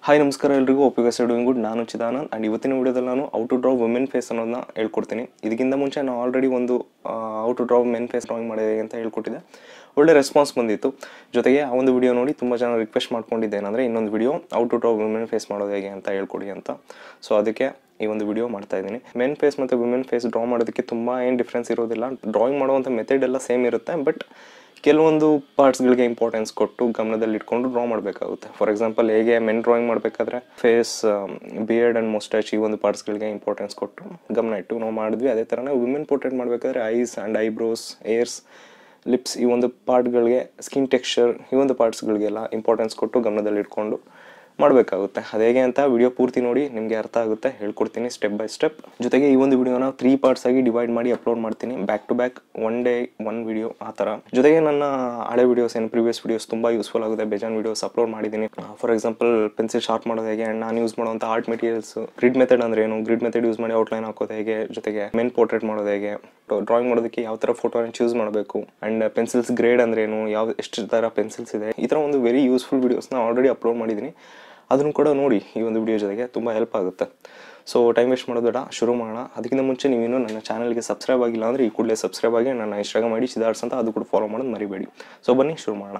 hi ನಮಸ್ಕಾರ ಎಲ್ರಿಗೂ ಒಪ್ಪಿಗೆ ಡೂಯಿಂಗ್ ಗುಡ್ ನಾನು ಚಿದಾನಂದ್ ಆ್ಯಂಡ್ ಇವತ್ತಿನ ವಿಡಿಯೋದಲ್ಲಿ ನಾನು ಔ ಟು ಡ್ರಾ ವುಮೆನ್ ಫೇಸ್ ಅನ್ನೋದನ್ನ ಹೇಳ್ಕೊಡ್ತೀನಿ ಇದಕ್ಕಿಂತ ಮುಂಚೆ ನಾನು ಆಲ್ರೆಡಿ ಒಂದು how to draw men face drawing ಮಾಡಿದೆ ಅಂತ ಹೇಳ್ಕೊಟ್ಟಿದ್ದೆ ಒಳ್ಳೆ ರೆಸ್ಪಾನ್ಸ್ ಬಂದಿತ್ತು ಜೊತೆಗೆ ಆ ಒಂದು ವಿಡಿಯೋ ನೋಡಿ ತುಂಬ ಜನ ರಿಕ್ವೆಸ್ಟ್ ಮಾಡ್ಕೊಂಡಿದ್ದೆ ಏನಂದರೆ ಇನ್ನೊಂದು ವಿಡಿಯೋ ಔ ಟು ಡ್ರಾ ವುಮೆನ್ ಫೇಸ್ ಮಾಡೋದು ಹೇಗೆ ಅಂತ ಹೇಳ್ಕೊಡಿ ಅಂತ ಸೊ ಅದಕ್ಕೆ ಈ ಒಂದು ವಿಡಿಯೋ ಮಾಡ್ತಾ ಇದ್ದೀನಿ ಮೆನ್ ಫೇಸ್ ಮತ್ತು ವುಮೆನ್ ಫೇಸ್ ಡ್ರಾ ಮಾಡೋದಕ್ಕೆ ತುಂಬ ಏನು ಡಿಫ್ರೆನ್ಸ್ ಇರೋದಿಲ್ಲ ಡ್ರಾಯಿಂಗ್ ಮಾಡುವಂಥ ಮೆಥಡ್ ಎಲ್ಲ ಸೇಮ್ ಇರುತ್ತೆ ಬಟ್ ಕೆಲವೊಂದು ಪಾರ್ಟ್ಸ್ಗಳಿಗೆ ಇಂಪಾರ್ಟೆನ್ಸ್ ಕೊಟ್ಟು ಗಮನದಲ್ಲಿ ಇಟ್ಕೊಂಡು ಡ್ರಾ ಮಾಡಬೇಕಾಗುತ್ತೆ ಫಾರ್ ಎಕ್ಸಾಂಪಲ್ ಹೇಗೆ ಮೆನ್ ಡ್ರಾಯಿಂಗ್ ಮಾಡಬೇಕಾದ್ರೆ ಫೇಸ್ ಬಿಯರ್ಡ್ ಆ್ಯಂಡ್ ಮೊಸ್ಟಾಚ್ ಈ ಒಂದು ಪಾರ್ಟ್ಸ್ಗಳಿಗೆ ಇಂಪಾರ್ಟೆನ್ಸ್ ಕೊಟ್ಟು ಗಮನ ಇಟ್ಟು ನಾವು ಮಾಡಿದ್ವಿ ಅದೇ ಥರನೇ ವುಮೆನ್ ಪೋರ್ಟ್ರೇಟ್ ಮಾಡಬೇಕಾದ್ರೆ eyes and eyebrows ears lips ಈ ಒಂದು ಪಾರ್ಟ್ಗಳಿಗೆ ಸ್ಕಿನ್ ಟೆಕ್ಸ್ಚರ್ ಈ ಒಂದು ಪಾರ್ಟ್ಸ್ಗಳಿಗೆಲ್ಲ ಇಂಪಾರ್ಟೆನ್ಸ್ ಕೊಟ್ಟು ಗಮನದಲ್ಲಿ ಇಟ್ಕೊಂಡು ಮಾಡಬೇಕಾಗುತ್ತೆ ಅದು ಹೇಗೆ ಅಂತ ವಿಡಿಯೋ ಪೂರ್ತಿ ನೋಡಿ ನಿಮಗೆ ಅರ್ಥ ಆಗುತ್ತೆ ಹೇಳ್ಕೊಡ್ತೀನಿ ಸ್ಟೆಪ್ ಬೈ ಸ್ಟೆಪ್ ಜೊತೆಗೆ ಈ ಒಂದು ವಿಡಿಯೋನ ತ್ರೀ ಪಾರ್ಟ್ಸ್ ಆಗಿ ಡಿವೈಡ್ ಮಾಡಿ ಅಪ್ಲೋಡ್ ಮಾಡ್ತೀನಿ back to back one day one video ಆ ಥರ ಜೊತೆಗೆ ನನ್ನ ಹಳೆ ವಿಡಿಯೋಸ್ ಏನು ಪ್ರಿವಿಯಸ್ ವಿಡಿಯೋಸ್ ತುಂಬ ಯೂಸ್ಫುಲ್ ಆಗುತ್ತೆ ಬೇಜಾನ್ ವಿಡಿಯೋಸ್ ಅಪ್ಲೋಡ್ ಮಾಡಿದ್ದೀನಿ ಫಾರ್ ಎಕ್ಸಾಂಪಲ್ ಪೆನ್ಸಿಲ್ ಶಾರ್ಪ್ ಮಾಡೋದು ಹೇಗೆ and ನಾನು ಯೂಸ್ ಮಾಡುವಂಥ ಆರ್ಟ್ ಮೆಟೀರಿಯಲ್ಸ್ ಗ್ರಿಡ್ ಮೆಥಡ್ ಅಂದ್ರೆ ಏನು ಗ್ರಿಡ್ ಮೆಥಡ್ ಯೂಸ್ ಮಾಡಿ ಔಟ್ಲೈನ್ ಹಾಕೋದು ಹೇಗೆ ಜೊತೆಗೆ ಮೆನ್ ಪೋರ್ಟ್ರೇಟ್ ಮಾಡೋದು ಹೇಗೆ ಡ್ರಾಯಿಂಗ್ ಮಾಡೋದಕ್ಕೆ ಯಾವ ಥರ ಫೋಟೋನ ಚೂಸ್ ಮಾಡಬೇಕು ಆ್ಯಂಡ್ ಪೆನ್ಸಿಲ್ಸ್ ಗ್ರೇಡ್ ಅಂದ್ರೆ ಏನು ಯಾವ ಎಷ್ಟು ಥರ ಪೆನ್ಸಿಲ್ಸ್ ಇದೆ ಈ ಥರ ಒಂದು ವೆರಿ ಯೂಸ್ಫುಲ್ ವಿಡಿಯೋಸ್ನ ಆಲ್ರೆಡಿ ಅಪ್ಲೋಡ್ ಮಾಡಿದ್ದೀನಿ ಅದನ್ನು ಕೂಡ ನೋಡಿ ಈ ಒಂದು ವಿಡಿಯೋ ಜೊತೆಗೆ ತುಂಬ ಹೆಲ್ಪ್ ಆಗುತ್ತೆ ಸೊ ಟೈಮ್ ವೇಸ್ಟ್ ಮಾಡೋದು ಬೇಡ ಶುರು ಮಾಡೋಣ ಅದಕ್ಕಿಂತ ಮುಂಚೆ ನೀವೇನು ನನ್ನ ಚಾನಲ್ಗೆ ಸಬ್ಸ್ಕ್ರೈಬ್ ಆಗಿಲ್ಲ ಅಂದರೆ ಈ ಕೂಡಲೇ ಸಬ್ಸ್ಕ್ರೈಬ್ ಆಗಿ ನನ್ನ ಇನ್ಸ್ಟಾಗ್ರಾಮ್ ಮಾಡಿ ಸಿದಾರ್ಸ್ ಅಂತ ಅದು ಕೂಡ ಫಾಲೋ ಮಾಡೋದು ಮರಿಬೇಡಿ ಸೊ ಬನ್ನಿ ಶುರು ಮಾಡೋಣ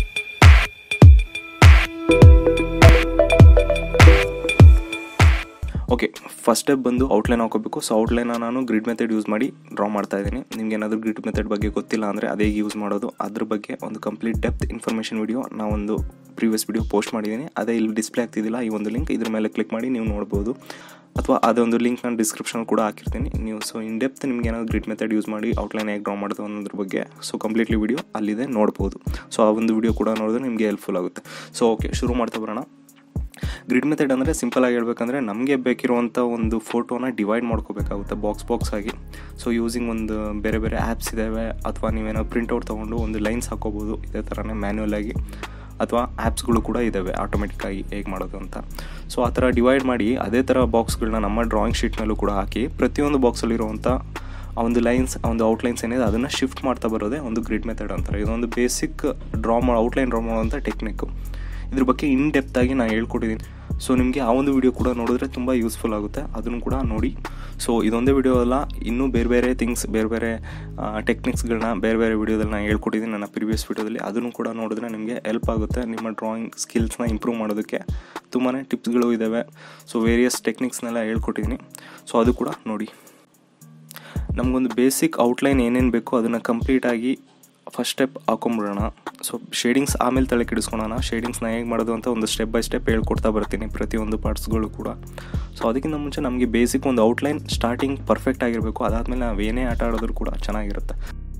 ಓಕೆ ಫಸ್ಟ್ ಸ್ಟೆಪ್ ಬಂದು ಔಟ್ಲೈನ್ ಹಾಕೋಬೇಕು ಸೊ ಔಟ್ಲೈನ ನಾನು ಗ್ರಿಡ್ ಮೆಥಡ್ ಯೂಸ್ ಮಾಡಿ ಡ್ರಾ ಮಾಡ್ತಾ ಇದ್ದೀನಿ ನಿಮ್ಗೆ ಏನಾದರೂ ಗ್ರಿಡ್ ಮೆಥಡ್ ಬಗ್ಗೆ ಗೊತ್ತಿಲ್ಲ ಅಂದರೆ ಅದೇ ಯೂಸ್ ಮಾಡೋದು ಅದ್ರ ಬಗ್ಗೆ ಒಂದು ಕಂಪ್ಲೀಟ್ ಡೆಪ್ತ್ ಇನ್ಫಾರ್ಮೇಷನ್ ವಿಡಿಯೋ ನಾವೊಂದು ಪ್ರೀವಿಯಸ್ ವಿಡಿಯೋ ಪೋಸ್ಟ್ ಮಾಡಿದ್ದೀನಿ ಅದೇ ಇಲ್ಲಿ ಡಿಸ್ಪ್ಲೇ ಆಗ್ತಿದ್ದಿಲ್ಲ ಈ ಒಂದು ಲಿಂಕ್ ಇದ್ರ ಮೇಲೆ ಕ್ಲಿಕ್ ಮಾಡಿ ನೀವು ನೋಡ್ಬೋದು ಅಥವಾ ಅದೊಂದು ಲಿಂಕ್ ನಾನು ಡಿಸ್ಕ್ರಿಪ್ಷನ್ ಕೂಡ ಹಾಕಿರ್ತೀನಿ ನೀವು ಸೊ ಇನ್ ಡೆಪ್ತ್ ನಿಮ್ಗೆ ಏನಾದರೂ ಗ್ರಿಡ್ ಮೆಥಡ್ ಯೂಸ್ ಮಾಡಿ ಔಟ್ಲೈನ್ ಹೇಗೆ ಡ್ರಾ ಮಾಡೋದು ಅನ್ನೋದ್ರ ಬಗ್ಗೆ ಸೊ ಕಂಪ್ಲೀಟ್ಲಿ ವಿಡಿಯೋ ಅಲ್ಲಿದೆ ನೋಡ್ಬೋದು ಸೊ ಆ ಒಂದು ವಿಡಿಯೋ ಕೂಡ ನೋಡಿದ್ರೆ ನಿಮಗೆ ಹೆಲ್ಪ್ಫುಲ್ ಆಗುತ್ತೆ ಸೊ ಓಕೆ ಶುರು ಮಾಡ್ತಾ ಬರೋಣ ಗ್ರಿಡ್ ಮೆಥಡ್ ಅಂದರೆ ಸಿಂಪಲ್ ಆಗಿ ಹೇಳ್ಬೇಕಂದ್ರೆ ನಮಗೆ ಬೇಕಿರುವಂಥ ಒಂದು ಫೋಟೋನ ಡಿವೈಡ್ ಮಾಡ್ಕೋಬೇಕಾಗುತ್ತೆ ಬಾಕ್ಸ್ ಬಾಕ್ಸ್ ಆಗಿ ಸೊ ಯೂಸಿಂಗ್ ಒಂದು ಬೇರೆ ಬೇರೆ ಆ್ಯಪ್ಸ್ ಇದ್ದಾವೆ ಅಥವಾ ನೀವೇನೋ ಪ್ರಿಂಟ್ಔಟ್ ತೊಗೊಂಡು ಒಂದು ಲೈನ್ಸ್ ಹಾಕೋಬೋದು ಇದೇ ಥರನೇ ಮ್ಯಾನ್ಯುವಲ್ ಆಗಿ ಅಥವಾ ಆ್ಯಪ್ಸ್ಗಳು ಕೂಡ ಇದ್ದಾವೆ ಆಟೋಮೆಟಿಕ್ಕಾಗಿ ಹೇಗೆ ಮಾಡೋದು ಅಂತ ಸೊ ಆ ಥರ ಡಿವೈಡ್ ಮಾಡಿ ಅದೇ ಥರ ಬಾಕ್ಸ್ಗಳನ್ನ ನಮ್ಮ ಡ್ರಾಯಿಂಗ್ ಶೀಟ್ ಮೇಲೂ ಕೂಡ ಹಾಕಿ ಪ್ರತಿಯೊಂದು ಬಾಕ್ಸಲ್ಲಿರುವಂಥ ಆ ಒಂದು ಲೈನ್ಸ್ ಆ ಒಂದು ಔಟ್ಲೈನ್ಸ್ ಏನಿದೆ ಅದನ್ನು ಶಿಫ್ಟ್ ಮಾಡ್ತಾ ಬರೋದೇ ಒಂದು ಗ್ರಿಡ್ ಮೆಥಡ್ ಅಂತಾರೆ ಇದೊಂದು ಬೇಸಿಕ್ ಡ್ರಾ ಮಾಡೋ ಔಟ್ಲೈನ್ ಡ್ರಾ ಮಾಡುವಂಥ ಟೆಕ್ನಿಕ್ಕು ಇದ್ರ ಬಗ್ಗೆ ಇನ್ ಡೆಪ್ತ್ ಆಗಿ ನಾನು ಹೇಳ್ಕೊಟ್ಟಿದ್ದೀನಿ ಸೊ ನಿಮಗೆ ಆ ಒಂದು ವಿಡಿಯೋ ಕೂಡ ನೋಡಿದ್ರೆ ತುಂಬ ಯೂಸ್ಫುಲ್ ಆಗುತ್ತೆ ಅದನ್ನು ಕೂಡ ನೋಡಿ ಸೊ ಇದೊಂದೇ ವಿಡಿಯೋ ಅಲ್ಲ ಇನ್ನೂ ಬೇರೆ ಬೇರೆ ಥಿಂಗ್ಸ್ ಬೇರೆ ಬೇರೆ ಟೆಕ್ನಿಕ್ಸ್ಗಳನ್ನ ಬೇರೆ ಬೇರೆ ವಿಡಿಯೋದಲ್ಲಿ ನಾನು ಹೇಳ್ಕೊಟ್ಟಿದ್ದೀನಿ ನನ್ನ ಪ್ರಿವಿಯಸ್ ವಿಡಿಯೋದಲ್ಲಿ ಅದನ್ನು ಕೂಡ ನೋಡಿದ್ರೆ ನಿಮಗೆ ಹೆಲ್ಪ್ ಆಗುತ್ತೆ ನಿಮ್ಮ ಡ್ರಾಯಿಂಗ್ ಸ್ಕಿಲ್ಸ್ನ ಇಂಪ್ರೂವ್ ಮಾಡೋದಕ್ಕೆ ತುಂಬಾ ಟಿಪ್ಸ್ಗಳು ಇದ್ದಾವೆ ಸೊ ವೇರಿಯಸ್ ಟೆಕ್ನಿಕ್ಸ್ನೆಲ್ಲ ಹೇಳ್ಕೊಟ್ಟಿದ್ದೀನಿ ಸೊ ಅದು ಕೂಡ ನೋಡಿ ನಮಗೊಂದು ಬೇಸಿಕ್ ಔಟ್ಲೈನ್ ಏನೇನು ಬೇಕೋ ಅದನ್ನು ಕಂಪ್ಲೀಟಾಗಿ ಫಸ್ಟ್ ಸ್ಟೆಪ್ ಹಾಕೊಂಬಿಡೋಣ ಸೊ ಶೇಡಿಂಗ್ಸ್ ಆಮೇಲೆ ತಲೆ ಕೆಡಿಸ್ಕೊಳೋಣ ಶೇಡಿಂಗ್ಸ್ನ ಹೇಗೆ ಮಾಡೋದು ಅಂತ ಒಂದು ಸ್ಟೆಪ್ ಬೈ ಸ್ಟೆಪ್ ಹೇಳ್ಕೊಡ್ತಾ ಬರ್ತೀನಿ ಪ್ರತಿಯೊಂದು ಪಾರ್ಟ್ಸ್ಗಳು ಕೂಡ ಸೊ ಅದಕ್ಕಿಂತ ಮುಂಚೆ ನಮಗೆ ಬೇಸಿಕ್ ಒಂದು ಔಟ್ಲೈನ್ ಸ್ಟಾರ್ಟಿಂಗ್ ಪರ್ಫೆಕ್ಟ್ ಆಗಿರಬೇಕು ಅದಾದಮೇಲೆ ನಾವು ಏನೇ ಆಟ ಆಡೋದ್ರು ಕೂಡ ಚೆನ್ನಾಗಿರುತ್ತೆ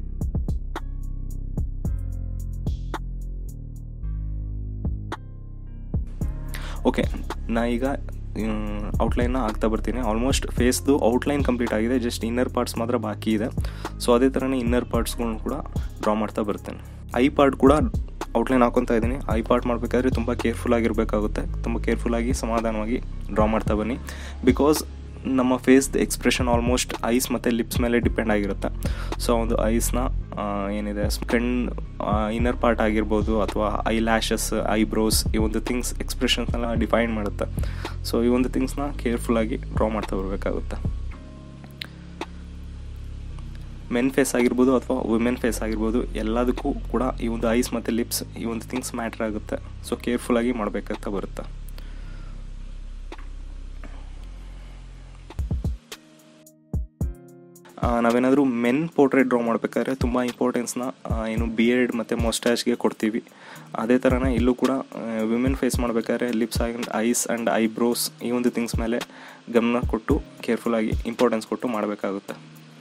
ಓಕೆ ನಾ ಈಗ ಔಟ್ಲೈನ್ನ ಆಗ್ತಾ ಬರ್ತೀನಿ ಆಲ್ಮೋಸ್ಟ್ ಫೇಸ್ದು ಔಟ್ಲೈನ್ ಕಂಪ್ಲೀಟ್ ಆಗಿದೆ ಜಸ್ಟ್ ಇನ್ನರ್ ಪಾರ್ಟ್ಸ್ ಮಾತ್ರ ಬಾಕಿ ಇದೆ ಸೊ ಅದೇ ಥರನೇ ಇನ್ನರ್ ಪಾರ್ಟ್ಸ್ಗಳನ್ನ ಕೂಡ ಡ್ರಾ ಮಾಡ್ತಾ ಬರ್ತೇನೆ ಐ ಪಾರ್ಟ್ ಕೂಡ ಔಟ್ಲೈನ್ ಹಾಕೊತಾ ಇದ್ದೀನಿ ಐ ಪಾರ್ಟ್ ಮಾಡಬೇಕಾದ್ರೆ ತುಂಬ ಕೇರ್ಫುಲ್ ಆಗಿರಬೇಕಾಗುತ್ತೆ ತುಂಬ ಕೇರ್ಫುಲ್ಲಾಗಿ ಸಮಾಧಾನವಾಗಿ ಡ್ರಾ ಮಾಡ್ತಾ ಬನ್ನಿ ಬಿಕಾಸ್ ನಮ್ಮ ಫೇಸ್ದು ಎಕ್ಸ್ಪ್ರೆಷನ್ ಆಲ್ಮೋಸ್ಟ್ ಐಸ್ ಮತ್ತು ಲಿಪ್ಸ್ ಮೇಲೆ ಡಿಪೆಂಡ್ ಆಗಿರುತ್ತೆ ಸೊ ಒಂದು ಐಸ್ನ ಏನಿದೆ ಕಣ್ ಇನ್ನರ್ ಪಾರ್ಟ್ ಆಗಿರ್ಬೋದು ಅಥವಾ ಐ ಲ್ಯಾಶಸ್ ಐಬ್ರೋಸ್ ಈ ಒಂದು ಥಿಂಗ್ಸ್ ಎಕ್ಸ್ಪ್ರೆಷನ್ಸ್ನೆಲ್ಲ ಡಿಫೈನ್ ಮಾಡುತ್ತೆ ಸೊ ಈ ಒಂದು ಥಿಂಗ್ಸ್ನ ಕೇರ್ಫುಲ್ಲಾಗಿ ಡ್ರಾ ಮಾಡ್ತಾ ಬರಬೇಕಾಗುತ್ತೆ ಮೆನ್ ಫೇಸ್ ಆಗಿರ್ಬೋದು ಅಥವಾ ವುಮೆನ್ ಫೇಸ್ ಆಗಿರ್ಬೋದು ಎಲ್ಲದಕ್ಕೂ ಕೂಡ ಈ ಒಂದು ಐಸ್ ಮತ್ತು ಲಿಪ್ಸ್ ಈ ಒಂದು ಥಿಂಗ್ಸ್ ಮ್ಯಾಟ್ರ್ ಆಗುತ್ತೆ ಸೊ ಕೇರ್ಫುಲ್ಲಾಗಿ ಮಾಡಬೇಕಂತ ಬರುತ್ತೆ ನಾವೇನಾದರೂ ಮೆನ್ ಪೋರ್ಟ್ರೇಟ್ ಡ್ರಾ ಮಾಡಬೇಕಾದ್ರೆ ತುಂಬ ಇಂಪಾರ್ಟೆನ್ಸ್ನ ಏನು ಬಿಯರ್ಡ್ ಮತ್ತು ಮೊಸ್ಟ್ಯಾಚ್ಗೆ ಕೊಡ್ತೀವಿ ಅದೇ ಥರನೇ ಇಲ್ಲೂ ಕೂಡ ವಿಮೆನ್ ಫೇಸ್ ಮಾಡಬೇಕಾದ್ರೆ lips and eyes and eyebrows ಈ ಒಂದು ಥಿಂಗ್ಸ್ ಮೇಲೆ ಗಮನ ಕೊಟ್ಟು ಕೇರ್ಫುಲ್ಲಾಗಿ ಇಂಪಾರ್ಟೆನ್ಸ್ ಕೊಟ್ಟು ಮಾಡಬೇಕಾಗುತ್ತೆ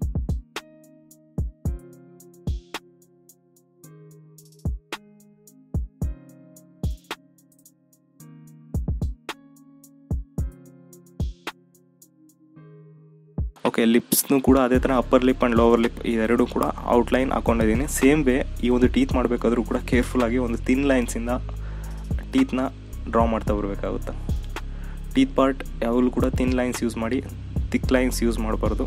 ಓಕೆ ಲಿಪ್ಸ್ನು ಕೂಡ ಅದೇ ಥರ upper lip and lower lip ಇದೆರಡು ಕೂಡ ಔಟ್ಲೈನ್ ಹಾಕೊಂಡಿದ್ದೀನಿ ಸೇಮ್ ವೇ ಈ ಒಂದು ಟೀತ್ ಮಾಡಬೇಕಾದ್ರೂ ಕೂಡ ಕೇರ್ಫುಲ್ಲಾಗಿ ಒಂದು ತಿನ್ ಲೈನ್ಸಿಂದ ಟೀತ್ನ ಡ್ರಾ ಮಾಡ್ತಾ ಬರಬೇಕಾಗುತ್ತೆ ಟೀತ್ ಪಾರ್ಟ್ ಯಾವಾಗಲೂ ಕೂಡ ತಿನ್ ಲೈನ್ಸ್ ಯೂಸ್ ಮಾಡಿ ತಿಕ್ ಲೈನ್ಸ್ ಯೂಸ್ ಮಾಡಬಾರ್ದು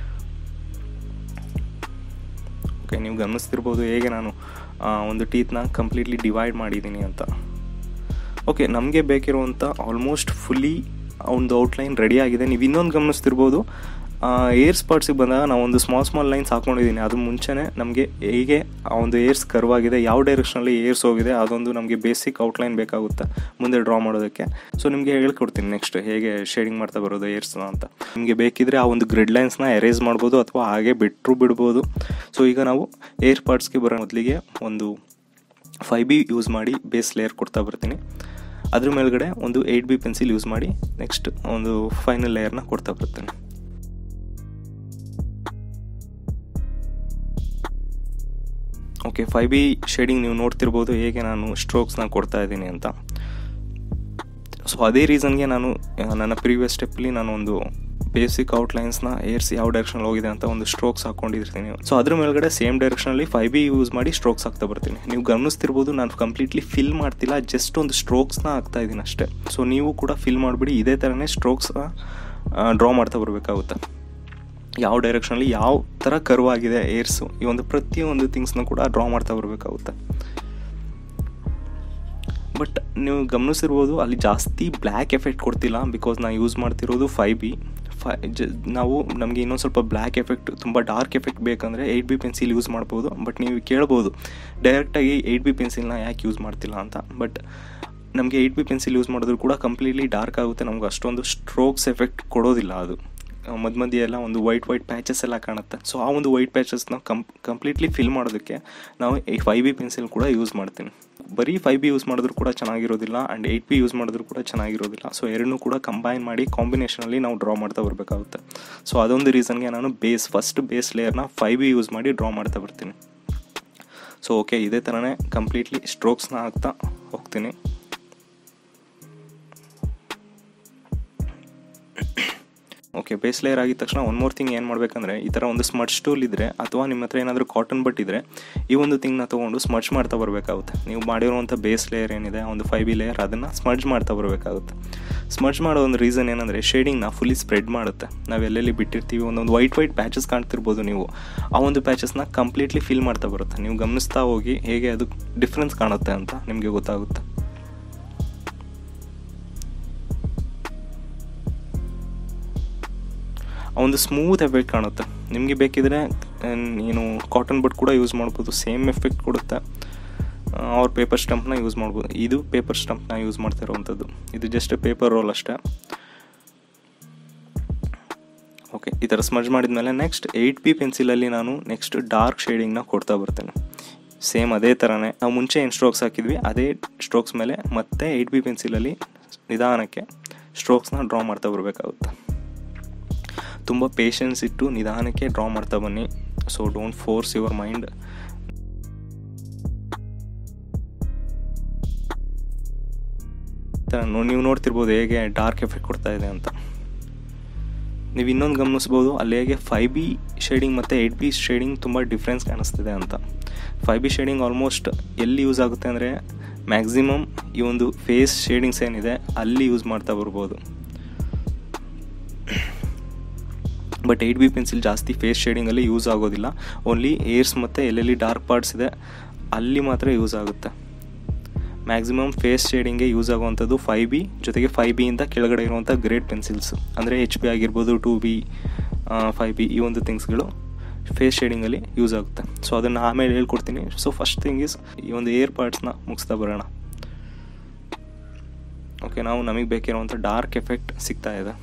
ಓಕೆ ನೀವು ಗಮನಿಸ್ತಿರ್ಬೋದು ಹೇಗೆ ನಾನು ಒಂದು ಟೀತ್ನ ಕಂಪ್ಲೀಟ್ಲಿ ಡಿವೈಡ್ ಮಾಡಿದ್ದೀನಿ ಅಂತ ಓಕೆ ನಮಗೆ ಬೇಕಿರುವಂಥ ಆಲ್ಮೋಸ್ಟ್ ಫುಲ್ಲಿ ಒಂದು ಔಟ್ಲೈನ್ ರೆಡಿ ಆಗಿದೆ ನೀವು ಇನ್ನೊಂದು ಗಮನಿಸ್ತಿರ್ಬೋದು ಏರ್ ಸ್ಪಾಟ್ಸಿಗೆ ಬಂದಾಗ ನಾವು ಒಂದು ಸ್ಮಾಲ್ ಸ್ಮಾಲ್ ಲೈನ್ಸ್ ಹಾಕೊಂಡಿದ್ದೀನಿ ಅದು ಮುಂಚೆನೇ ನಮಗೆ ಹೇಗೆ ಆ ಒಂದು ಏರ್ಸ್ ಕರ್ವ್ ಆಗಿದೆ ಯಾವ ಡೈರೆಕ್ಷನಲ್ಲಿ ಏರ್ಸ್ ಹೋಗಿದೆ ಅದೊಂದು ನಮಗೆ ಬೇಸಿಕ್ ಔಟ್ಲೈನ್ ಬೇಕಾಗುತ್ತೆ ಮುಂದೆ ಡ್ರಾ ಮಾಡೋದಕ್ಕೆ ಸೊ ನಿಮಗೆ ಹೇಳ್ಕೊಡ್ತೀನಿ ನೆಕ್ಸ್ಟ್ ಹೇಗೆ ಶೇಡಿಂಗ್ ಮಾಡ್ತಾ ಬರೋದು ಏರ್ಸ್ನ ಅಂತ ನಿಮಗೆ ಬೇಕಿದ್ರೆ ಆ ಒಂದು ಗ್ರಿಡ್ ಲೈನ್ಸ್ನ ಎರೇಸ್ ಮಾಡ್ಬೋದು ಅಥವಾ ಹಾಗೆ ಬಿಟ್ಟರು ಬಿಡ್ಬೋದು ಸೊ ಈಗ ನಾವು ಏರ್ ಪಾರ್ಟ್ಸ್ಗೆ ಬರೋ ಮೊದಲಿಗೆ ಒಂದು ಫೈ ಬಿ ಯೂಸ್ ಮಾಡಿ ಬೇಸ್ ಲೇಯರ್ ಕೊಡ್ತಾ ಬರ್ತೀನಿ ಅದ್ರ ಮೇಲ್ಗಡೆ ಒಂದು ಏಯ್ಟ್ ಬಿ ಪೆನ್ಸಿಲ್ ಯೂಸ್ ಮಾಡಿ ನೆಕ್ಸ್ಟ್ ಒಂದು ಫೈನಲ್ ಲೇಯರ್ನ ಕೊಡ್ತಾ ಬರ್ತೀನಿ ಓಕೆ ಫೈ ಬಿ ಶೇಡಿಂಗ್ ನೀವು ನೋಡ್ತಿರ್ಬೋದು ಹೇಗೆ ನಾನು ಸ್ಟ್ರೋಕ್ಸ್ನ ಕೊಡ್ತಾ ಇದ್ದೀನಿ ಅಂತ ಸೊ ಅದೇ ರೀಸನ್ಗೆ ನಾನು ಆ, ನನ್ನ ಪ್ರೀವಿಯಸ್ ಸ್ಟೆಪ್ಪಲ್ಲಿ ನಾನು ಒಂದು ಬೇಸಿಕ್ ಔಟ್ಲೈನ್ಸ್ನ ಏರ್ಸ್ ಯಾವ ಡೈರೆಕ್ಷನಲ್ಲಿ ಹೋಗಿದೆ ಅಂತ ಒಂದು ಸ್ಟ್ರೋಕ್ಸ್ ಹಾಕೊಂಡಿರ್ತೀನಿ ಸೊ ಅದ್ರ ಮೇಲ್ಗಡೆ ಸೇಮ್ ಡೈರೆಕ್ಷನಲ್ಲಿ ಫೈ ಬಿ ಯೂಸ್ ಮಾಡಿ ಸ್ಟ್ರೋಕ್ಸ್ ಹಾಕ್ತಾ ಬರ್ತೀನಿ ನೀವು ಗಮನಿಸ್ತಿರ್ಬೋದು ನಾನು ಕಂಪ್ಲೀಟ್ಲಿ ಫಿಲ್ ಮಾಡ್ತಿಲ್ಲ ಜಸ್ಟ್ ಒಂದು ಸ್ಟ್ರೋಕ್ಸ್ನ ಹಾಕ್ತಾ ಇದ್ದೀನಿ ಅಷ್ಟೇ ಸೊ ನೀವು ಕೂಡ ಫಿಲ್ ಮಾಡಿಬಿಡಿ ಇದೇ ಥರನೇ ಸ್ಟ್ರೋಕ್ಸ್ನ ಡ್ರಾ ಮಾಡ್ತಾ ಬರಬೇಕಾಗುತ್ತೆ ಯಾವ ಡೈರೆಕ್ಷನಲ್ಲಿ ಯಾವ ಥರ ಕರ್ವ್ ಆಗಿದೆ ಏರ್ಸು ಈ ಒಂದು ಪ್ರತಿಯೊಂದು ಥಿಂಗ್ಸ್ನ ಕೂಡ ಡ್ರಾ ಮಾಡ್ತಾ ಬರಬೇಕಾಗುತ್ತೆ ಬಟ್ ನೀವು ಗಮನಿಸಿರ್ಬೋದು ಅಲ್ಲಿ ಜಾಸ್ತಿ ಬ್ಲ್ಯಾಕ್ ಎಫೆಕ್ಟ್ ಕೊಡ್ತಿಲ್ಲ ಬಿಕಾಸ್ ನಾನು ಯೂಸ್ ಮಾಡ್ತಿರೋದು ಫೈ ಬಿ ಫೈ ಜ ನಾವು ನಮಗೆ ಇನ್ನೊಂದು ಸ್ವಲ್ಪ ಬ್ಲ್ಯಾಕ್ ಎಫೆಕ್ಟ್ ತುಂಬ ಡಾರ್ಕ್ ಎಫೆಕ್ಟ್ ಬೇಕಂದರೆ ಏಯ್ಟ್ ಬಿ ಪೆನ್ಸಿಲ್ ಯೂಸ್ ಮಾಡ್ಬೋದು ಬಟ್ ನೀವು ಕೇಳ್ಬೋದು ಡೈರೆಕ್ಟಾಗಿ ಏಯ್ಟ್ ಬಿ ಪೆನ್ಸಿಲ್ನ ಯಾಕೆ ಯೂಸ್ ಮಾಡ್ತಿಲ್ಲ ಅಂತ ಬಟ್ ನಮಗೆ ಏಯ್ಟ್ ಬಿ ಪೆನ್ಸಿಲ್ ಯೂಸ್ ಮಾಡಿದ್ರು ಕೂಡ ಕಂಪ್ಲೀಟ್ಲಿ ಡಾರ್ಕ್ ಆಗುತ್ತೆ ನಮ್ಗೆ ಅಷ್ಟೊಂದು ಸ್ಟ್ರೋಕ್ಸ್ ಎಫೆಕ್ಟ್ ಕೊಡೋದಿಲ್ಲ ಅದು ಮಧ್ಯ ಮಧ್ಯ ಎಲ್ಲ ಒಂದು ವೈಟ್ ವೈಟ್ ಪ್ಯಾಚಸ್ ಎಲ್ಲ ಕಾಣುತ್ತೆ ಸೊ ಆ ಒಂದು ವೈಟ್ ಪ್ಯಾಚಸ್ನ ಕಂ ಕಂಪ್ಲೀಟ್ಲಿ ಫಿಲ್ ಮಾಡೋದಕ್ಕೆ ನಾವು ಈ ಫೈ ಬಿ ಪೆನ್ಸಿಲ್ ಕೂಡ ಯೂಸ್ ಮಾಡ್ತೀನಿ ಬರೀ ಫೈ ಬಿ ಯೂಸ್ ಮಾಡಿದ್ರು ಕೂಡ ಚೆನ್ನಾಗಿರೋದಿಲ್ಲ ಆ್ಯಂಡ್ ಏಯ್ಟ್ ಬಿ ಯೂಸ್ ಮಾಡಿದ್ರು ಕೂಡ ಚೆನ್ನಾಗಿರೋದಿಲ್ಲ ಸೊ ಎರಡನ್ನೂ ಕೂಡ ಕಂಬೈನ್ ಮಾಡಿ ಕಾಂಬಿನೇಷನಲ್ಲಿ ನಾವು ಡ್ರಾ ಮಾಡ್ತಾ ಬರಬೇಕಾಗುತ್ತೆ ಸೊ ಅದೊಂದು ರೀಸನ್ಗೆ ನಾನು ಬೇಸ್ ಫಸ್ಟ್ ಬೇಸ್ ಲೇಯರ್ನ ಫೈ ಬಿ ಯೂಸ್ ಮಾಡಿ ಡ್ರಾ ಮಾಡ್ತಾ ಬರ್ತೀನಿ ಸೊ ಓಕೆ ಇದೇ ಥರನೇ ಕಂಪ್ಲೀಟ್ಲಿ ಸ್ಟ್ರೋಕ್ಸ್ನ ಹಾಕ್ತಾ ಹೋಗ್ತೀನಿ ಓಕೆ ಬೇಸ್ ಲೇಯರ್ ಆಗಿದ ತಕ್ಷಣ ಒನ್ ಮೋರ್ ಥಿಂಗ್ ಏನು ಮಾಡಬೇಕಂದ್ರೆ ಈ ಥರ ಒಂದು ಸ್ಮರ್ಚ್ ಟೂಲ್ ಇದ್ದರೆ ಅಥವಾ ನಿಮ್ಮ ಹತ್ರ ಏನಾದರೂ ಕಾಟನ್ ಬಟ್ ಇದ್ದರೆ ಈ ಒಂದು ಥಿಂಗ್ನ ತೊಗೊಂಡು ಸ್ಮರ್ಚ್ ಮಾಡ್ತಾ ಬರಬೇಕಾಗುತ್ತೆ ನೀವು ಮಾಡಿರುವಂಥ ಬೇಸ್ ಲೇಯರ್ ಏನಿದೆ ಒಂದು ಫೈ ಬಿ ಲೇಯರ್ ಅದನ್ನು ಸ್ಮರ್ಜ್ ಮಾಡ್ತಾ ಬರಬೇಕಾಗುತ್ತೆ ಸ್ಮರ್ಜ್ ಮಾಡೋ ಒಂದು ರೀಸನ್ ಏನಂದರೆ ಶೇಡಿಂಗ್ನ ಫುಲ್ಲಿ ಸ್ಪ್ರೆಡ್ ಮಾಡುತ್ತೆ ನಾವು ಎಲ್ಲೆಲ್ಲಿ ಬಿಟ್ಟಿರ್ತೀವಿ ಒಂದೊಂದು ವೈಟ್ ವೈಟ್ ಪ್ಯಾಚಸ್ ಕಾಣ್ತಿರ್ಬೋದು ನೀವು ಆ ಒಂದು ಪ್ಯಾಚಸ್ನ ಕಂಪ್ಲೀಟ್ಲಿ ಫಿಲ್ ಮಾಡ್ತಾ ಬರುತ್ತೆ ನೀವು ಗಮನಿಸ್ತಾ ಹೋಗಿ ಹೇಗೆ ಅದು ಡಿಫ್ರೆನ್ಸ್ ಕಾಣುತ್ತೆ ಅಂತ ನಿಮಗೆ ಗೊತ್ತಾಗುತ್ತೆ ಆ ಒಂದು ಸ್ಮೂತ್ ಎಫೆಕ್ಟ್ ಕಾಣುತ್ತೆ ನಿಮಗೆ ಬೇಕಿದ್ರೆ ಏನು ಕಾಟನ್ ಬಟ್ ಕೂಡ ಯೂಸ್ ಮಾಡ್ಬೋದು ಸೇಮ್ ಎಫೆಕ್ಟ್ ಕೊಡುತ್ತೆ ಅವ್ರ ಪೇಪರ್ ಸ್ಟಂಪ್ನ ಯೂಸ್ ಮಾಡ್ಬೋದು ಇದು ಪೇಪರ್ ಸ್ಟಂಪ್ನ ಯೂಸ್ ಮಾಡ್ತಾ ಇರುವಂಥದ್ದು ಇದು ಜಸ್ಟ್ ಪೇಪರ್ ರೋಲ್ ಅಷ್ಟೇ ಓಕೆ ಈ ಥರ ಸ್ಮರ್ಜ್ ಮಾಡಿದ್ಮೇಲೆ ನೆಕ್ಸ್ಟ್ ಏಯ್ಟ್ ಬಿ ಪೆನ್ಸಿಲಲ್ಲಿ ನಾನು ನೆಕ್ಸ್ಟ್ ಡಾರ್ಕ್ ಶೇಡಿಂಗ್ನ ಕೊಡ್ತಾ ಬರ್ತೇನೆ ಸೇಮ್ ಅದೇ ಥರನೇ ನಾವು ಮುಂಚೆ ಏನು ಸ್ಟ್ರೋಕ್ಸ್ ಹಾಕಿದ್ವಿ ಅದೇ ಸ್ಟ್ರೋಕ್ಸ್ ಮೇಲೆ ಮತ್ತೆ ಏಯ್ಟ್ ಬಿ ಪೆನ್ಸಿಲಲ್ಲಿ ನಿಧಾನಕ್ಕೆ ಸ್ಟ್ರೋಕ್ಸ್ನ ಡ್ರಾ ಮಾಡ್ತಾ ಬರಬೇಕಾಗುತ್ತೆ ತುಂಬ ಪೇಷನ್ಸ್ ಇಟ್ಟು ನಿಧಾನಕ್ಕೆ ಡ್ರಾ ಮಾಡ್ತಾ ಬನ್ನಿ so don't force your mind ನೀವು ನೋಡ್ತಿರ್ಬೋದು ಹೇಗೆ ಡಾರ್ಕ್ ಎಫೆಕ್ಟ್ ಕೊಡ್ತಾ ಇದೆ ಅಂತ ನೀವು ಇನ್ನೊಂದು ಗಮನಿಸ್ಬೋದು ಅಲ್ಲಿ ಹೇಗೆ ಫೈ ಬಿ ಶೇಡಿಂಗ್ ಮತ್ತು ಏಯ್ಟ್ ಬಿ ಶೇಡಿಂಗ್ ತುಂಬ ಡಿಫ್ರೆನ್ಸ್ ಕಾಣಿಸ್ತಿದೆ ಅಂತ ಫೈ ಬಿ ಶೇಡಿಂಗ್ ಆಲ್ಮೋಸ್ಟ್ ಎಲ್ಲಿ ಯೂಸ್ ಆಗುತ್ತೆ ಅಂದರೆ ಮ್ಯಾಕ್ಸಿಮಮ್ ಈ ಒಂದು ಫೇಸ್ ಶೇಡಿಂಗ್ಸ್ ಏನಿದೆ ಅಲ್ಲಿ ಯೂಸ್ ಮಾಡ್ತಾ ಬರ್ಬೋದು ಬಟ್ ಏಯ್ಟ್ ಬಿ ಪೆನ್ಸಿಲ್ ಜಾಸ್ತಿ ಫೇಸ್ ಶೇಡಿಂಗಲ್ಲಿ ಯೂಸ್ ಆಗೋದಿಲ್ಲ ಓನ್ಲಿ ಏರ್ಸ್ ಮತ್ತು ಎಲ್ಲೆಲ್ಲಿ ಡಾರ್ಕ್ ಪಾರ್ಟ್ಸ್ ಇದೆ ಅಲ್ಲಿ ಮಾತ್ರ ಯೂಸ್ ಆಗುತ್ತೆ ಮ್ಯಾಕ್ಸಿಮಮ್ ಫೇಸ್ ಶೇಡಿಂಗ್ಗೆ ಯೂಸ್ ಆಗುವಂಥದ್ದು ಫೈ ಬಿ ಜೊತೆಗೆ ಫೈ ಬಿಯಿಂದ ಕೆಳಗಡೆ ಇರುವಂಥ ಗ್ರೇಟ್ ಪೆನ್ಸಿಲ್ಸ್ ಅಂದರೆ ಎಚ್ ಬಿ ಆಗಿರ್ಬೋದು ಟು ಬಿ ಫೈ ಬಿ ಈ ಒಂದು ಥಿಂಗ್ಸ್ಗಳು ಫೇಸ್ ಶೇಡಿಂಗಲ್ಲಿ ಯೂಸ್ ಆಗುತ್ತೆ ಸೊ ಅದನ್ನು ಆಮೇಲೆ ಹೇಳ್ಕೊಡ್ತೀನಿ ಸೊ ಫಸ್ಟ್ ಥಿಂಗ್ ಇಸ್ ಈ ಒಂದು ಏರ್ ಪಾರ್ಟ್ಸ್ನ ಮುಗಿಸ್ತಾ ಬರೋಣ ಓಕೆ ನಾವು ನಮಗೆ ಬೇಕಿರುವಂಥ ಡಾರ್ಕ್ ಎಫೆಕ್ಟ್ ಸಿಗ್ತಾ ಇದೆ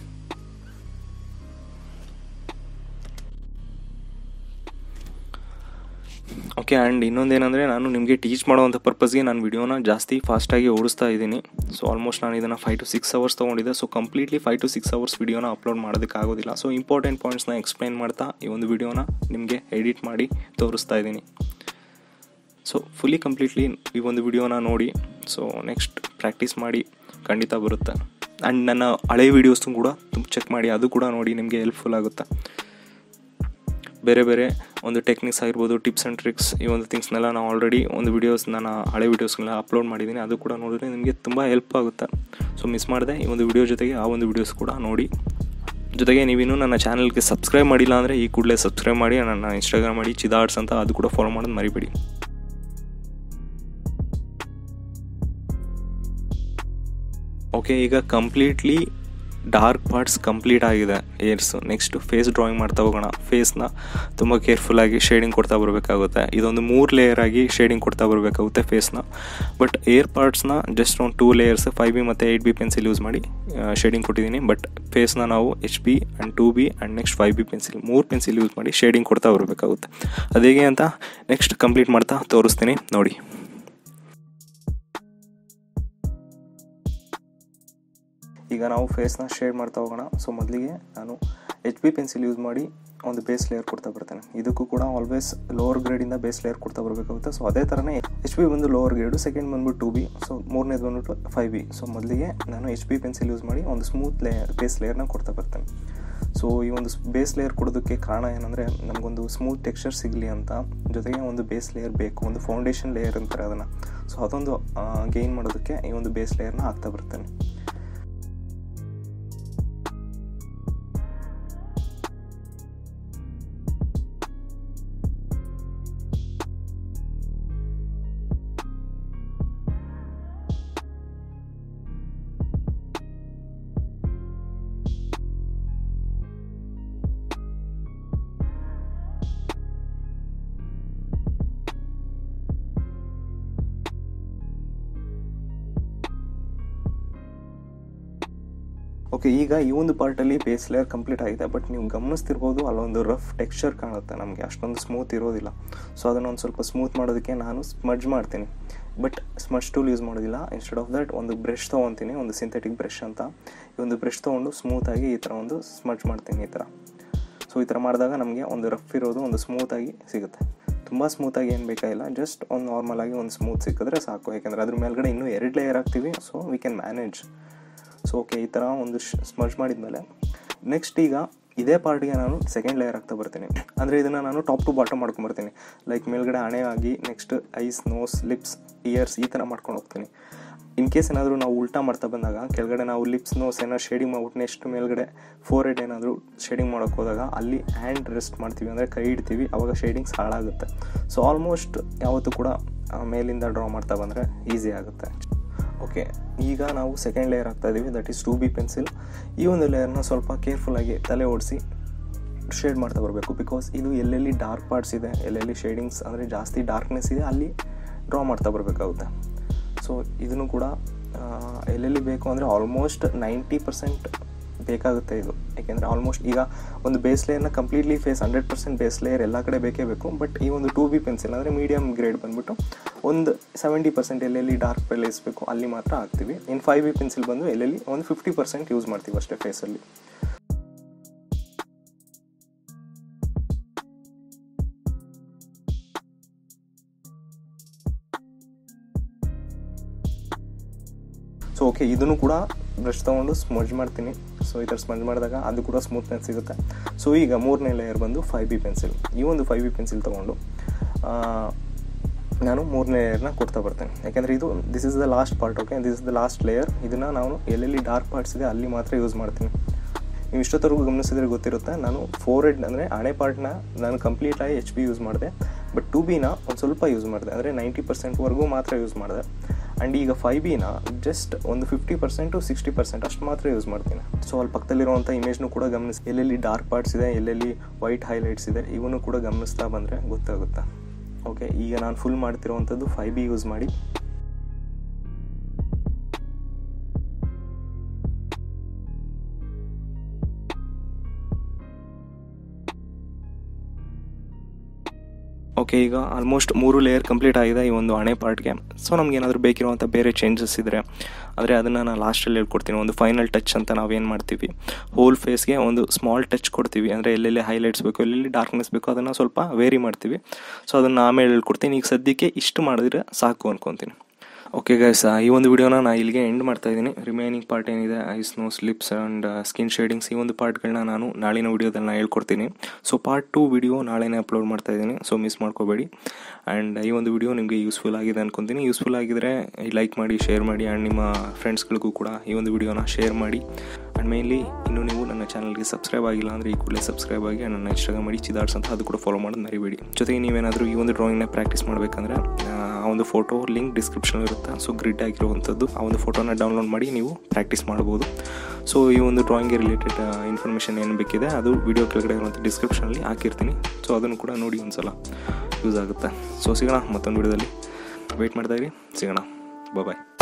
ಓಕೆ ಆ್ಯಂಡ್ ಇನ್ನೊಂದೇನೆಂದರೆ ನಾನು ನಿಮಗೆ ಟೀಚ್ ಮಾಡೋವಂಥ ಪರ್ಪಸ್ಗೆ ನಾನು ವಿಡಿಯೋನ ಜಾಸ್ತಿ ಫಾಸ್ಟಾಗಿ ಓಡಿಸ್ತಾ ಇದ್ದೀನಿ ಸೊ ಆಲ್ಮೋಸ್ಟ್ ನಾನು ಇದನ್ನು ಫೈವ್ ಟು ಸಿಕ್ಸ್ ಅವರ್ಸ್ ತೊಗೊಂಡಿದ್ದೆ so completely five to six hours ವಿಡಿಯೋನ ಅಪ್ಲೋಡ್ ಮಾಡೋದಕ್ಕಾಗೋದಿಲ್ಲ ಸೊ ಇಂಪಾರ್ಟೆಂಟ್ ಪಾಯಿಂಟ್ಸ್ನ ಎಕ್ಸ್ಪ್ಲೈನ್ ಮಾಡ್ತಾ ಈ ಒಂದು ವಿಡಿಯೋನ ನಿಮಗೆ ಎಡಿಟ್ ಮಾಡಿ ತೋರಿಸ್ತಾ ಇದ್ದೀನಿ ಸೊ ಫುಲ್ಲಿ ಕಂಪ್ಲೀಟ್ಲಿ ಈ ಒಂದು ವಿಡಿಯೋನ ನೋಡಿ ಸೊ ನೆಕ್ಸ್ಟ್ ಪ್ರಾಕ್ಟೀಸ್ ಮಾಡಿ ಖಂಡಿತ ಬರುತ್ತೆ ಆ್ಯಂಡ್ ನನ್ನ ಹಳೆ ವೀಡಿಯೋಸ್ನು ಕೂಡ ತುಂಬ ಚೆಕ್ ಮಾಡಿ ಅದು ಕೂಡ ನೋಡಿ ನಿಮಗೆ ಹೆಲ್ಪ್ಫುಲ್ ಆಗುತ್ತೆ ಬೇರೆ ಬೇರೆ ಒಂದು ಟೆಕ್ನಿಕ್ಸ್ ಆಗಿರ್ಬೋದು ಟಿಪ್ಸ್ ಆ್ಯಂಡ್ ಟ್ರಿಕ್ಸ್ ಈ ಒಂದು ಥಿಂಗ್ಸ್ನೆಲ್ಲ ನಾನು ಆಲ್ರೆಡಿ ಒಂದು ವೀಡಿಯೋಸ್ ನಾನು ಹಳೆ ವೀಡಿಯೋಸ್ನೆಲ್ಲ ಅಪ್ಲೋಡ್ ಮಾಡಿದ್ದೀನಿ ಅದು ಕೂಡ ನೋಡಿದ್ರೆ ನಿಮಗೆ ತುಂಬ ಹೆಲ್ಪ್ ಆಗುತ್ತೆ ಸೊ ಮಿಸ್ ಮಾಡಿದೆ ಈ ಒಂದು ವಿಡಿಯೋ ಜೊತೆಗೆ ಆ ಒಂದು ವೀಡಿಯೋಸ್ ಕೂಡ ನೋಡಿ ಜೊತೆಗೆ ನೀವಿನ್ನೂ ನನ್ನ ಚಾನಲ್ಗೆ ಸಬ್ಸ್ಕ್ರೈಬ್ ಮಾಡಿಲ್ಲ ಅಂದರೆ ಈ ಕೂಡಲೇ ಸಬ್ಸ್ಕ್ರೈಬ್ ಮಾಡಿ ನನ್ನ ಇನ್ಸ್ಟಾಗ್ರಾಮ್ ಮಾಡಿ ಚಿದಾರ್ಟ್ಸ್ ಅಂತ ಅದು ಕೂಡ ಫಾಲೋ ಮಾಡೋದು ಮರಿಬೇಡಿ ಓಕೆ ಈಗ ಕಂಪ್ಲೀಟ್ಲಿ ಡಾರ್ಕ್ ಪಾರ್ಟ್ಸ್ ಕಂಪ್ಲೀಟ್ ಆಗಿದೆ ಏರ್ಸು ನೆಕ್ಸ್ಟ್ ಫೇಸ್ ಡ್ರಾಯಿಂಗ್ ಮಾಡ್ತಾ ಹೋಗೋಣ ಫೇಸ್ನ ತುಂಬ ಕೇರ್ಫುಲ್ಲಾಗಿ ಶೇಡಿಂಗ್ ಕೊಡ್ತಾ ಬರಬೇಕಾಗುತ್ತೆ ಇದೊಂದು ಮೂರು ಲೇಯರ್ ಆಗಿ ಶೇಡಿಂಗ್ ಕೊಡ್ತಾ ಬರಬೇಕಾಗುತ್ತೆ ಫೇಸ್ನ ಬಟ್ ಏರ್ ಪಾರ್ಟ್ಸ್ನ ಜಸ್ಟ್ ಒಂದು ಟೂ ಲೇಯರ್ಸ್ ಫೈವ್ ಬಿ ಮತ್ತು ಏಯ್ಟ್ ಬಿ ಪೆನ್ಸಿಲ್ ಯೂಸ್ ಮಾಡಿ ಶೇಡಿಂಗ್ ಕೊಟ್ಟಿದ್ದೀನಿ ಬಟ್ ಫೇಸ್ನ ನಾವು H B and two B and next five B pencil ಮೂರು ಪೆನ್ಸಿಲ್ ಯೂಸ್ ಮಾಡಿ ಶೇಡಿಂಗ್ ಕೊಡ್ತಾ ಬರಬೇಕಾಗುತ್ತೆ ಅದೇಗೆ ಅಂತ ನೆಕ್ಸ್ಟ್ ಕಂಪ್ಲೀಟ್ ಮಾಡ್ತಾ ತೋರಿಸ್ತೀನಿ ನೋಡಿ ಈಗ ನಾವು ಫೇಸ್ನ ಶೇಡ್ ಮಾಡ್ತಾ ಹೋಗೋಣ ಸೊ ಮೊದಲಿಗೆ ನಾನು ಎಚ್ ಬಿ ಪೆನ್ಸಿಲ್ ಯೂಸ್ ಮಾಡಿ ಒಂದು ಬೇಸ್ ಲೇಯರ್ ಕೊಡ್ತಾ ಬರ್ತೇನೆ ಇದಕ್ಕೂ ಕೂಡ ಆಲ್ವೇಸ್ ಲೋವರ್ ಗ್ರೇಡಿಂದ ಬೇಸ್ ಲೇಯರ್ ಕೊಡ್ತಾ ಬರಬೇಕಾಗುತ್ತೆ ಸೊ ಅದೇ ಥರನೇ ಎಚ್ ಬಿ ಬಂದು ಲೋವರ್ ಗ್ರೇಡು ಸೆಕೆಂಡ್ ಬಂದ್ಬಿಟ್ಟು ಟು ಬಿ ಸೊ ಮೂರನೇದು ಬಂದ್ಬಿಟ್ಟು ಫೈವ್ ಬಿ ಸೊ ಮೊದಲಿಗೆ ನಾನು ಎಚ್ ಬಿ ಪೆನ್ಸಿಲ್ ಯೂಸ್ ಮಾಡಿ ಒಂದು ಸ್ಮೂತ್ ಲೇಯರ್ ಬೇಸ್ ಲೇಯರ್ನ ಕೊಡ್ತಾ ಬರ್ತೇನೆ ಸೊ ಈ ಒಂದು ಬೇಸ್ ಲೇಯರ್ ಕೊಡೋದಕ್ಕೆ ಕಾರಣ ಏನಂದರೆ ನಮಗೊಂದು ಸ್ಮೂತ್ ಟೆಕ್ಸ್ಚರ್ ಸಿಗಲಿ ಅಂತ ಜೊತೆಗೆ ಒಂದು ಬೇಸ್ ಲೇಯರ್ ಬೇಕು ಒಂದು ಫೌಂಡೇಶನ್ ಲೇಯರ್ ಅಂತಾರೆ ಅದನ್ನು ಸೊ ಅದೊಂದು ಗೇನ್ ಮಾಡೋದಕ್ಕೆ ಈ ಒಂದು ಬೇಸ್ ಲೇಯರ್ನ ಹಾಕ್ತಾ ಬರ್ತೇನೆ ಓಕೆ ಈಗ ಈ ಒಂದು ಪಾರ್ಟಲ್ಲಿ ಬೇಸ್ ಲೇಯರ್ ಕಂಪ್ಲೀಟ್ ಆಗಿದೆ ಬಟ್ ನೀವು ಗಮನಿಸ್ತಿರ್ಬೋದು ಅಲ್ಲೊಂದು ರಫ್ ಟೆಕ್ಸ್ಚರ್ ಕಾಣುತ್ತೆ ನಮಗೆ ಅಷ್ಟೊಂದು ಸ್ಮೂತ್ ಇರೋದಿಲ್ಲ ಸೊ ಅದನ್ನು ಒಂದು ಸ್ವಲ್ಪ ಸ್ಮೂತ್ ಮಾಡೋದಕ್ಕೆ ನಾನು ಸ್ಮಡ್ಜ್ ಮಾಡ್ತೀನಿ ಬಟ್ ಸ್ಮಡ್ಜ್ ಟೂಲ್ ಯೂಸ್ ಮಾಡೋದಿಲ್ಲ ಇನ್ಸ್ಟೆಡ್ ಆಫ್ ದಟ್ ಒಂದು ಬ್ರಷ್ ತೊಗೊತೀನಿ ಒಂದು ಸಿಂಥೆಟಿಕ್ ಬ್ರಷ್ ಅಂತ ಈ ಒಂದು ಬ್ರಷ್ ತೊಗೊಂಡು ಸ್ಮೂತಾಗಿ ಈ ಥರ ಒಂದು ಸ್ಮಡ್ಜ್ ಮಾಡ್ತೀನಿ ಈ ಥರ ಸೊ ಈ ಥರ ಮಾಡಿದಾಗ ನಮಗೆ ಒಂದು ರಫ್ ಇರೋದು ಒಂದು ಸ್ಮೂತಾಗಿ ಸಿಗುತ್ತೆ ತುಂಬ ಸ್ಮೂತಾಗಿ ಏನು ಬೇಕಾಗಿಲ್ಲ ಜಸ್ಟ್ ಒಂದು ನಾರ್ಮಲ್ ಆಗಿ ಒಂದು ಸ್ಮೂತ್ ಸಿಕ್ಕಿದ್ರೆ ಸಾಕು ಯಾಕೆಂದರೆ ಅದ್ರ ಮೇಲ್ಗಡೆ ಇನ್ನೂ ಎರಡು ಲೇಯರ್ ಹಾಕ್ತೀವಿ so we can manage so okay ಈ ಥರ ಒಂದು ಸ್ಮರ್ಜ್ ಮಾಡಿದ್ಮೇಲೆ ನೆಕ್ಸ್ಟ್ ಈಗ ಇದೇ ಪಾರ್ಟಿಗೆ ನಾನು ಸೆಕೆಂಡ್ ಲೇಯರ್ ಆಗ್ತಾ ಬರ್ತೀನಿ ಅಂದರೆ ಇದನ್ನು ನಾನು ಟಾಪ್ ಟು ಬಾಟಮ್ ಮಾಡ್ಕೊಂಬರ್ತೀನಿ ಲೈಕ್ ಮೇಲ್ಗಡೆ ಹಣೆ ಆಗಿ next eyes nose lips ears ಈ ಥರ ಮಾಡ್ಕೊಂಡು ಹೋಗ್ತೀನಿ ಇನ್ ಕೇಸ್ ಏನಾದರೂ ನಾವು ಉಲ್ಟಾ ಮಾಡ್ತಾ ಬಂದಾಗ ಕೆಳಗಡೆ ನಾವು ಲಿಪ್ಸ್ ನೋಸ್ ಏನೋ ಶೇಡಿಂಗ್ ಮಾಡ್ಬಿಟ್ಟು ನೆಕ್ಸ್ಟ್ ಮೇಲ್ಗಡೆ ಫೋರ್ ಹೆಡ್ ಏನಾದರೂ ಶೇಡಿಂಗ್ ಮಾಡೋಕ್ಕೆ ಹೋದಾಗ ಅಲ್ಲಿ ಹ್ಯಾಂಡ್ ರೆಸ್ಟ್ ಮಾಡ್ತೀವಿ ಅಂದರೆ ಕೈ ಇಡ್ತೀವಿ ಅವಾಗ ಶೇಡಿಂಗ್ಸ್ ಹಾಳಾಗುತ್ತೆ ಸೊ ಆಲ್ಮೋಸ್ಟ್ ಯಾವತ್ತೂ ಕೂಡ ಮೇಲಿಂದ ಡ್ರಾ ಮಾಡ್ತಾ ಬಂದರೆ ಈಸಿ ಆಗುತ್ತೆ ಓಕೆ ಈಗ ನಾವು ಸೆಕೆಂಡ್ ಲೇಯರ್ ಹಾಕ್ತಾ ಇದ್ದೀವಿ that is two B pencil ಈ ಒಂದು ಲೇಯರ್ನ ಸ್ವಲ್ಪ ಕೇರ್ಫುಲ್ಲಾಗಿ ತಲೆ ಓಡಿಸಿ ಶೇಡ್ ಮಾಡ್ತಾ ಬರಬೇಕು ಬಿಕಾಸ್ ಇದು ಎಲ್ಲೆಲ್ಲಿ ಡಾರ್ಕ್ ಪಾರ್ಟ್ಸ್ ಇದೆ ಎಲ್ಲೆಲ್ಲಿ ಶೇಡಿಂಗ್ಸ್ ಅಂದರೆ ಜಾಸ್ತಿ ಡಾರ್ಕ್ನೆಸ್ ಇದೆ ಅಲ್ಲಿ ಡ್ರಾ ಮಾಡ್ತಾ ಬರಬೇಕಾಗುತ್ತೆ ಸೊ ಇದನ್ನು ಕೂಡ ಎಲ್ಲೆಲ್ಲಿ ಬೇಕು ಅಂದರೆ ಆಲ್ಮೋಸ್ಟ್ ನೈಂಟಿ ಪರ್ಸೆಂಟ್ ಬೇಕಾಗುತ್ತೆ ಇದು ಯಾಕೆಂದರೆ ಆಲ್ಮೋಸ್ಟ್ ಈಗ ಒಂದು ಬೇಸ್ ಲೇಯರ್ನ completely face hundred percent base layer ಎಲ್ಲ ಕಡೆ ಬೇಕೇ ಬೇಕು ಬಟ್ ಈ ಒಂದು ಟೂ ಬಿ ಪೆನ್ಸಿಲ್ ಅಂದರೆ ಮೀಡಿಯಮ್ ಗ್ರೇಡ್ ಬಂದುಬಿಟ್ಟು ಒಂದು ಸೆವೆಂಟಿ ಪರ್ಸೆಂಟ್ ಎಲ್ಲೆಲ್ಲಿ ಡಾರ್ಕ್ ಪ್ಲೇಸ್ ಬೇಕು ಅಲ್ಲಿ ಮಾತ್ರ ಹಾಕ್ತೀವಿ ಇನ್ನು ಫೈವ್ ಬಿ ಪೆನ್ಸಿಲ್ ಬಂದು ಎಲ್ಲೆಲ್ಲಿ ಒಂದು ಫಿಫ್ಟಿ ಪರ್ಸೆಂಟ್ ಯೂಸ್ ಮಾಡ್ತೀವಿ ಅಷ್ಟೇ ಫೇಸಲ್ಲಿ ಸೊ ಓಕೆ ಇದನ್ನು ಕೂಡ ಬ್ರಷ್ ತೊಗೊಂಡು ಸ್ಮಜ್ ಮಾಡ್ತೀನಿ ಸೊ ಈ ಥರ ಸ್ಮಜ್ ಮಾಡಿದಾಗ ಅದು ಕೂಡ ಸ್ಮೂತ್ನೆಸ್ ಸಿಗುತ್ತೆ ಸೊ ಈಗ ಮೂರನೇ ಲೇಯರ್ ಬಂದು ಫೈವ್ ಬಿ ಪೆನ್ಸಿಲ್ ಈ ಒಂದು ಫೈವ್ ಬಿ ಪೆನ್ಸಿಲ್ ತೊಗೊಂಡು ನಾನು ಮೂರನೇ ಲೇಯರ್ನ ಕೊಡ್ತಾ ಬರ್ತೇನೆ ಯಾಕೆಂದರೆ ಇದು this is the last part okay this is the last layer ಇದನ್ನು ನಾನು ಎಲ್ಲೆಲ್ಲಿ ಡಾರ್ಕ್ ಪಾರ್ಟ್ಸ್ ಇದೆ ಅಲ್ಲಿ ಮಾತ್ರ ಯೂಸ್ ಮಾಡ್ತೀನಿ ನೀವು ಇಷ್ಟೊತ್ತರೆಗೂ ಗಮನಿಸಿದ್ರೆ ಗೊತ್ತಿರುತ್ತೆ ನಾನು ಫೋರ್ ಹೆಡ್ ಅಂದರೆ ಹಣೆ ಪಾರ್ಟ್ನ ನಾನು ಕಂಪ್ಲೀಟಾಗಿ ಎಚ್ ಬಿ ಯೂಸ್ ಮಾಡಿದೆ ಬಟ್ ಟು ಬಿನ ಒಂದು ಸ್ವಲ್ಪ ಯೂಸ್ ಮಾಡಿದೆ ಅಂದರೆ ನೈಂಟಿ ಪರ್ಸೆಂಟ್ವರೆಗೂ ಮಾತ್ರ ಯೂಸ್ ಮಾಡಿದೆ ಆ್ಯಂಡ್ ಈಗ ಫೈವ್ ಬಿನ ಜಸ್ಟ್ ಒಂದು ಫಿಫ್ಟಿ ಪರ್ಸೆಂಟು ಸಿಕ್ಸ್ಟಿ ಪರ್ಸೆಂಟ್ ಅಷ್ಟು ಮಾತ್ರ ಯೂಸ್ ಮಾಡ್ತೀನಿ ಸೊ ಅಲ್ಲಿ ಪಕ್ಕದಲ್ಲಿರುವಂಥ ಇಮೇಜ್ನು ಕೂಡ ಗಮನಿಸಿ ಎಲ್ಲೆಲ್ಲಿ ಡಾರ್ಕ್ ಪಾರ್ಟ್ಸ್ ಇದೆ ಎಲ್ಲೆಲ್ಲಿ ವೈಟ್ ಹೈಲೈಟ್ಸ್ ಇದೆ ಇವನು ಕೂಡ ಗಮನಿಸ್ತಾ ಬಂದರೆ ಗೊತ್ತಾಗುತ್ತೆ ಓಕೆ ಈಗ ನಾನು ಫುಲ್ ಮಾಡ್ತಿರೋವಂಥದ್ದು ಫೈವ್ ಬಿ ಯೂಸ್ ಮಾಡಿ ಓಕೆ ಈಗ ಆಲ್ಮೋಸ್ಟ್ ಮೂರು ಲೇಯರ್ ಕಂಪ್ಲೀಟ್ ಆಗಿದೆ ಈ ಒಂದು ಹಣೆ ಪಾರ್ಟ್ಗೆ ಸೊ ನಮ್ಗೆ ಏನಾದರೂ ಬೇಕಿರುವಂಥ ಬೇರೆ ಚೇಂಜಸ್ ಇದ್ದರೆ ಅಂದರೆ ಅದನ್ನು ನಾನು ಲಾಸ್ಟಲ್ಲಿ ಹೇಳ್ಕೊಡ್ತೀನಿ ಒಂದು ಫೈನಲ್ ಟಚ್ ಅಂತ ನಾವೇನು ಮಾಡ್ತೀವಿ ಹೋಲ್ ಫೇಸ್ಗೆ ಒಂದು ಸ್ಮಾಲ್ ಟಚ್ ಕೊಡ್ತೀವಿ ಅಂದರೆ ಎಲ್ಲೆಲ್ಲಿ ಹೈಲೈಟ್ಸ್ ಬೇಕು ಎಲ್ಲೆಲ್ಲಿ ಡಾರ್ಕ್ನೆಸ್ ಬೇಕು ಅದನ್ನು ಸ್ವಲ್ಪ ವೇರಿ ಮಾಡ್ತೀವಿ ಸೊ ಅದನ್ನು ಆಮೇಲೆ ಹೇಳ್ಕೊಡ್ತೀನಿ ಈಗ ಸದ್ಯಕ್ಕೆ ಇಷ್ಟು ಮಾಡಿದ್ರೆ ಸಾಕು ಅನ್ಕೊತೀನಿ ಓಕೆ ಗೈಸ್ ಈ ಒಂದು ವಿಡಿಯೋನ ನಾನು ಇಲ್ಲಿಗೆ ಎಂಡ್ ಮಾಡ್ತಾ ಇದ್ದೀನಿ ರಿಮೈನಿಂಗ್ ಪಾರ್ಟ್ ಏನಿದೆ eyes nose lips and skin shadings ಈ ಒಂದು ಪಾರ್ಟ್ಗಳನ್ನ ನಾನು ನಾಳಿನ ವಿಡಿಯೋದಲ್ಲಿ ನಾನು ಹೇಳ್ಕೊಡ್ತೀನಿ ಸೊ ಪಾರ್ಟ್ ಟು ವಿಡಿಯೋ ನಾಳೆನೇ ಅಪ್ಲೋಡ್ ಮಾಡ್ತಾ ಇದ್ದೀನಿ ಸೊ ಮಿಸ್ ಮಾಡ್ಕೋಬೇಡಿ ಆ್ಯಂಡ್ ಈ ಒಂದು ವಿಡಿಯೋ ನಿಮಗೆ ಯೂಸ್ಫುಲ್ ಆಗಿದೆ ಅನ್ಕೊತೀನಿ ಯೂಸ್ಫುಲ್ ಆಗಿದ್ರೆ ಲೈಕ್ ಮಾಡಿ ಶೇರ್ ಮಾಡಿ ಆ್ಯಂಡ್ ನಿಮ್ಮ ಫ್ರೆಂಡ್ಸ್ಗಳಿಗೂ ಕೂಡ ಈ ಒಂದು ವಿಡಿಯೋನ ಶೇರ್ ಮಾಡಿ ಆ್ಯಂಡ್ ಮೇನ್ಲಿ ಇನ್ನೂ ನೀವು ನನ್ನ ಚಾನಲ್ಗೆ ಸಬ್ಸ್ಕ್ರೈಬ್ ಆಗಿಲ್ಲ ಅಂದರೆ ಈ ಕೂಡಲೇ ಸಬ್ಸ್ಕ್ರೈಬ್ ಆಗಿ ನನ್ನ ಇನ್ಸ್ಟಾಗ್ರಾಮ್ ಮಾಡಿ ಚಿದಾರ್ಸ್ ಅಂತ ಅದು ಕೂಡ ಫಾಲೋ ಮಾಡೋದು ಮರಿಬೇಡಿ ಜೊತೆಗೆ ನೀವೇನಾದರೂ ಈ ಒಂದು ಡ್ರಾಯಿಂಗ್ನ ಪ್ರಾಕ್ಟೀಸ್ ಮಾಡಬೇಕಂದ್ರೆ ಆ ಒಂದು ಫೋಟೋ ಲಿಂಕ್ ಡಿಸ್ಕ್ರಿಪ್ಷನ್ ಇರುತ್ತೆ ಸೊ ಗ್ರಿಡ್ ಆಗಿರುವಂಥದ್ದು ಆ ಒಂದು ಫೋಟೋನ ಡೌನ್ಲೋಡ್ ಮಾಡಿ ನೀವು ಪ್ರಾಕ್ಟೀಸ್ ಮಾಡ್ಬೋದು ಸೊ ಈ ಒಂದು ಡ್ರಾಯಿಂಗ್ಗೆ ರಿಲೇಟೆಡ್ ಇನ್ಫಾರ್ಮೇಷನ್ ಏನು ಬೇಕಿದೆ ಅದು ವಿಡಿಯೋ ಕೆಳಗಡೆ ಇರುವಂಥ ಡಿಸ್ಕ್ರಿಪ್ಷನಲ್ಲಿ ಹಾಕಿರ್ತೀನಿ ಸೊ ಅದನ್ನು ಕೂಡ ನೋಡಿ ಒಂದು ಸಲ ಯೂಸ್ ಆಗುತ್ತೆ ಸೊ ಸಿಗೋಣ ಮತ್ತೊಂದು ವಿಡಿಯೋದಲ್ಲಿ ವೆಯ್ಟ್ ಮಾಡ್ತಾಯಿರಿ ಸಿಗೋಣ ಬಾಯ್